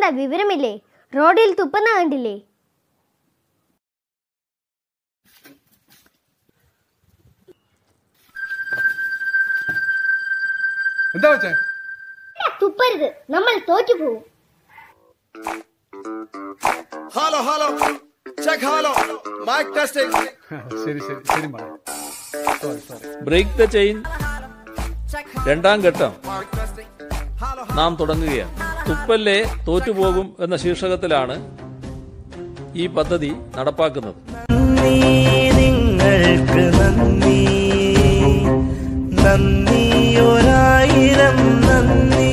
എന്താ വിവരമില്ലേ റോഡിൽ തുപ്പുന്ന കണ്ടില്ലേ എന്താ വെച്ചേ തുപ്പരുത് നമ്മൾ തോറ്റുപോകും hello hello check hello mike testing ശരി ശരി ശരി madam sorry sorry break the chain രണ്ടാം ഘട്ടം നാം തുടങ്ങുകയാണ് തുപ്പല്ലേ തോറ്റുപോകും എന്ന ശീർഷകത്തിലാണ് ഈ പദ്ധതി നടപ്പാക്കുന്നത് നന്ദി നിങ്ങൾക്ക് നന്ദി നന്ദി ഒരായിരം നന്ദി